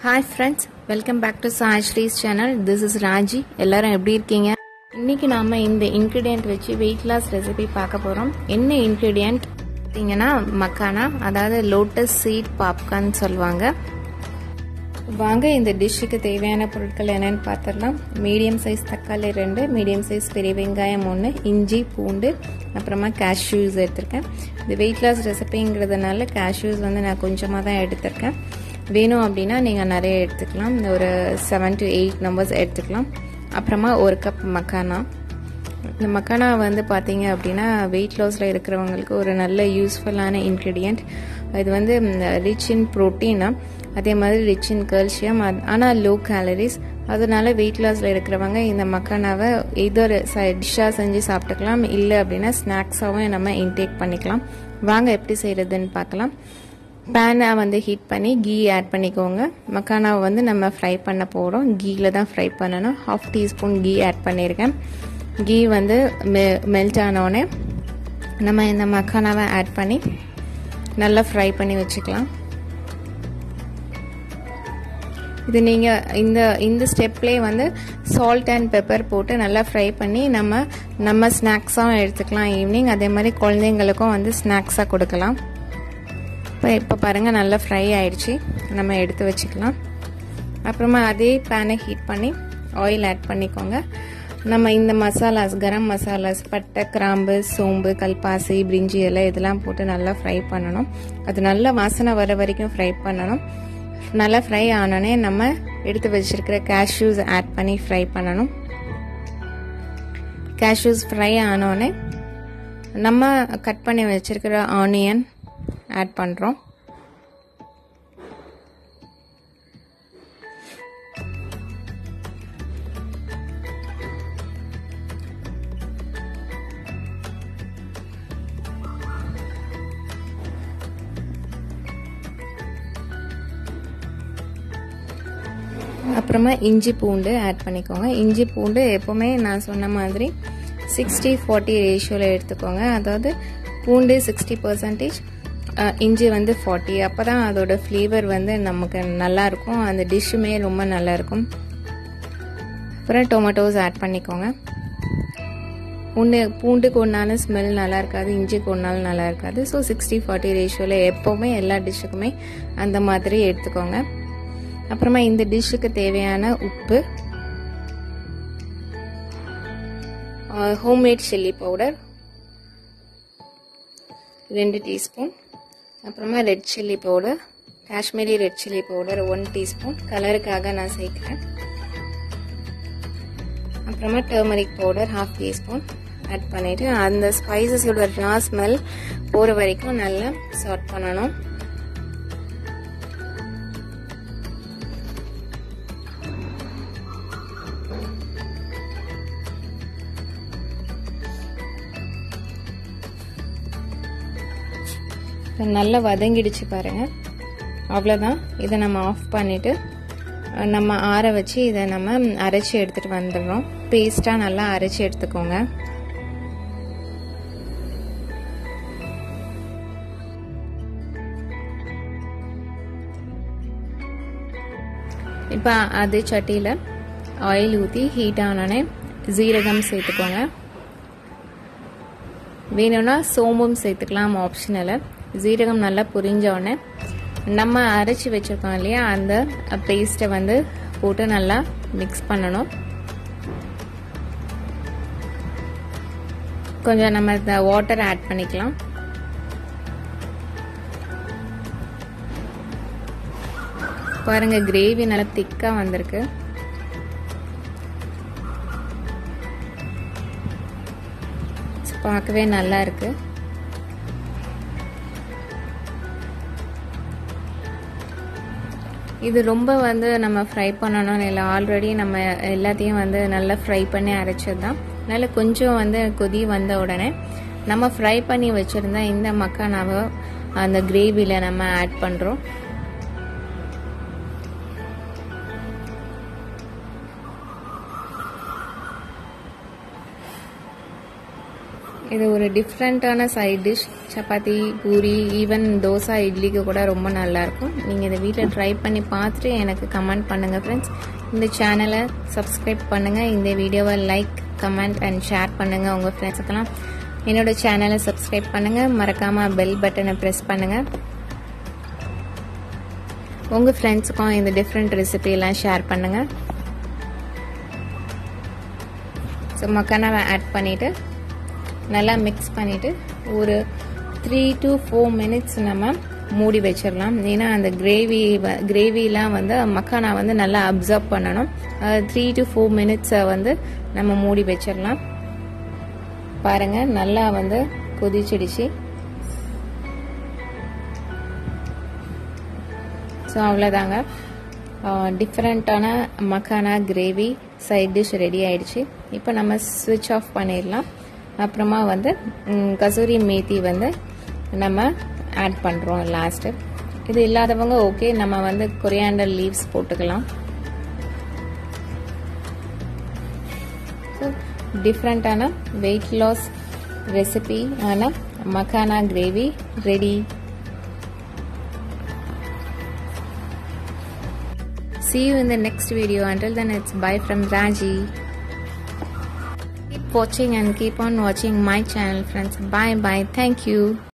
Hi friends welcome back to Sai Sri's channel this is Raji எல்லாரும் எப்படி இருக்கீங்க இன்னைக்கு நாம இந்த இன்க்ரீடியன்ட் வச்சு வெயிட் லாஸ் ரெசிபி பார்க்க போறோம் என்ன இன்க்ரீடியன்ட் பார்த்தீங்கன்னா மக்கானா அதாவது லோட்டஸ் சீட் பாப்கார்ன் சொல்லுவாங்க வாங்க இந்த டிஷ்ஷுக்கு தேவையான பொருட்கள் என்னன்னு பார்த்துடலாம் மீடியம் சைஸ் தக்காளி ரெண்டு மீடியம் சைஸ் பெரிய வெங்காயம் ஒன்று இஞ்சி பூண்டு அப்புறமா கேஷ்யூஸ் எடுத்திருக்கேன் இது வெயிட் லாஸ் ரெசிபிங்கிறதுனால கேஷ்யூஸ் வந்து நான் கொஞ்சமாக தான் எடுத்திருக்கேன் வேணும் அப்படின்னா நீங்கள் நிறைய எடுத்துக்கலாம் இந்த ஒரு செவன் டு எயிட் நம்பர்ஸ் எடுத்துக்கலாம் அப்புறமா ஒரு கப் மக்கானா இந்த மக்கானா வந்து பார்த்தீங்க அப்படின்னா வெயிட் லாஸில் இருக்கிறவங்களுக்கு ஒரு நல்ல யூஸ்ஃபுல்லான இன்க்ரீடியண்ட் இது வந்து ரிச் இன் ப்ரோட்டீனா அதே மாதிரி ரிச் இன் கல்சியம் ஆனால் லோ கேலரிஸ் அதனால வெயிட் லாஸில் இருக்கிறவங்க இந்த மக்கானாவை ஏதோ ஒரு டிஷ்ஷாக செஞ்சு சாப்பிட்டுக்கலாம் இல்லை அப்படின்னா ஸ்நாக்ஸாகவும் நம்ம இன்டேக் பண்ணிக்கலாம் வாங்க எப்படி செய்கிறதுன்னு பார்க்கலாம் பேனை வந்து ஹீட் பண்ணி கீ ஆட் பண்ணிக்கோங்க மக்கானாவை வந்து நம்ம ஃப்ரை பண்ண போகிறோம் கீயில் தான் ஃப்ரை பண்ணணும் ஹாஃப் டீஸ்பூன் கீ ஆட் பண்ணியிருக்கேன் கீ வந்து மெ மெல்ட் ஆனோடனே நம்ம இந்த மக்கானாவை ஆட் பண்ணி நல்லா ஃப்ரை பண்ணி வச்சுக்கலாம் இது நீங்கள் இந்த இந்த ஸ்டெப்லேயே வந்து சால்ட் அண்ட் பெப்பர் போட்டு நல்லா ஃப்ரை பண்ணி நம்ம நம்ம ஸ்நாக்ஸாகவும் எடுத்துக்கலாம் ஈவினிங் அதே மாதிரி குழந்தைங்களுக்கும் வந்து ஸ்நாக்ஸாக கொடுக்கலாம் இப்போ இப்போ பாருங்கள் நல்லா ஃப்ரை ஆயிடுச்சு நம்ம எடுத்து வச்சுக்கலாம் அப்புறமா அதே பேனை ஹீட் பண்ணி ஆயில் ஆட் பண்ணிக்கோங்க நம்ம இந்த மசாலாஸ் கரம் மசாலாஸ் பட்டை கிராம்பு சோம்பு கல்பாசி பிரிஞ்சி எல்லாம் இதெல்லாம் போட்டு நல்லா ஃப்ரை பண்ணணும் அது நல்லா வாசனை வர வரைக்கும் ஃப்ரை பண்ணணும் நல்லா ஃப்ரை ஆனோடனே நம்ம எடுத்து வச்சிருக்கிற கேஷ்யூஸ் ஆட் பண்ணி ஃப்ரை பண்ணணும் கேஷ்யூஸ் ஃப்ரை ஆனோடனே நம்ம கட் பண்ணி வச்சிருக்கிற ஆனியன் ஆட் பண்ணுறோம் அப்புறமா இஞ்சி பூண்டு ஆட் பண்ணிக்கோங்க இஞ்சி பூண்டு எப்போவுமே நான் சொன்ன மாதிரி சிக்ஸ்டி ஃபார்ட்டி ரேஷியோவில் எடுத்துக்கோங்க அதாவது பூண்டு சிக்ஸ்டி பர்சன்டேஜ் இஞ்சி வந்து ஃபார்ட்டி அப்போ தான் அதோட ஃப்ளேவர் வந்து நமக்கு நல்லாயிருக்கும் அந்த டிஷ்ஷுமே ரொம்ப நல்லாயிருக்கும் அப்புறம் டொமேட்டோஸ் ஆட் பண்ணிக்கோங்க ஒன்று பூண்டுக்கு ஒன்றாலும் ஸ்மெல் நல்லா இருக்காது இஞ்சிக்கு ஒன்றாலும் நல்லா இருக்காது ஸோ சிக்ஸ்டி ஃபார்ட்டி ரேஷியோவில் எப்போவுமே எல்லா டிஷ்ஷுக்குமே அந்த மாதிரி எடுத்துக்கோங்க அப்புறமா இந்த டிஷ்ஷுக்கு தேவையான உப்பு ஹோம்மேட் சில்லி பவுடர் ரெண்டு டீஸ்பூன் அப்புறமா red chilli powder Kashmiri red chilli powder one teaspoon கலருக்காக நான் சேர்க்குறேன் அப்புறமா turmeric powder half teaspoon add பண்ணிவிட்டு அந்த ஸ்பைசஸோட ரா ஸ்மெல் போகிற வரைக்கும் நல்லா சாட் பண்ணணும் நல்லா வதங்கிடுச்சு பாருங்க அவ்வளோதான் இதை நம்ம ஆஃப் பண்ணிவிட்டு நம்ம ஆற வச்சு இதை நம்ம அரைச்சி எடுத்துகிட்டு வந்துடுறோம் பேஸ்ட்டாக நல்லா அரைச்சி எடுத்துக்கோங்க இப்போ அதே சட்டியில் ஆயில் ஊற்றி ஹீட் ஆனோடனே ஜீரகம் சேர்த்துக்கோங்க வேணும்னா சோம்பும் சேர்த்துக்கலாம் ஆப்ஷனில் ஜீரகம் நல்லா புரிஞ்ச உடனே நம்ம அரைச்சி வச்சுருக்கோம் இல்லையா அந்த பேஸ்ட்டை வந்து போட்டு நல்லா மிக்ஸ் பண்ணணும் கொஞ்சம் நம்ம இந்த வாட்டர் ஆட் பண்ணிக்கலாம் பாருங்க கிரேவி நல்லா திக்காக வந்திருக்கு பார்க்கவே நல்லா இருக்கு இது ரொம்ப வந்து நம்ம ஃப்ரை பண்ணணும்னு இல்லை ஆல்ரெடி நம்ம எல்லாத்தையும் வந்து நல்லா ஃப்ரை பண்ணி அரைச்சது தான் அதனால் கொஞ்சம் வந்து கொதி வந்த உடனே நம்ம ஃப்ரை பண்ணி வச்சுருந்தா இந்த மக்கானாவை அந்த கிரேவியில் நம்ம ஆட் பண்ணுறோம் இது ஒரு டிஃப்ரெண்ட்டான side dish chapati puri even dosa இட்லிக்கு கூட ரொம்ப நல்லாயிருக்கும் நீங்கள் இதை வீட்டில் ட்ரை பண்ணி பார்த்துட்டு எனக்கு கமெண்ட் பண்ணுங்கள் ஃப்ரெண்ட்ஸ் இந்த சேனலை சப்ஸ்கிரைப் பண்ணுங்கள் இந்த வீடியோவை லைக் கமெண்ட் அண்ட் ஷேர் பண்ணுங்கள் உங்கள் ஃப்ரெண்ட்ஸுக்கெல்லாம் என்னோட சேனலை சப்ஸ்கிரைப் பண்ணுங்கள் மறக்காமல் பெல் பட்டனை ப்ரெஸ் பண்ணுங்கள் உங்கள் ஃப்ரெண்ட்ஸுக்கும் இந்த டிஃப்ரெண்ட் ரெசிபியெல்லாம் ஷேர் பண்ணுங்கள் ஸோ மக்கானாவை ஆட் பண்ணிவிட்டு நல்லா மிக்ஸ் பண்ணிவிட்டு ஒரு த்ரீ டு ஃபோர் மினிட்ஸ் நம்ம மூடி வச்சிடலாம் ஏன்னா அந்த கிரேவி கிரேவிலாம் வந்து மக்கானா வந்து நல்லா அப்சர்வ் பண்ணணும் த்ரீ டு ஃபோர் மினிட்ஸை வந்து நம்ம மூடி வச்சிடலாம் பாருங்கள் நல்லா வந்து கொதிச்சிடுச்சு ஸோ அவ்வளோதாங்க டிஃப்ரெண்ட்டான makhana gravy side dish ready ஆயிடுச்சு இப்போ நம்ம ஸ்விட்ச் ஆஃப் பண்ணிடலாம் அப்புறமா வந்து கசூரி மேத்தி வந்து நம்ம ஆட் பண்ணுறோம் லாஸ்ட்டு இது இல்லாதவங்க ஓகே நம்ம வந்து கொரியாண்டர் லீவ்ஸ் போட்டுக்கலாம் டிஃப்ரெண்ட்டான வெயிட் லாஸ் ரெசிபி ஆன makhana gravy ready See you in the next video. Until then, it's bye from Raji. Keep watching and keep on watching my channel, friends. Bye bye. Thank you.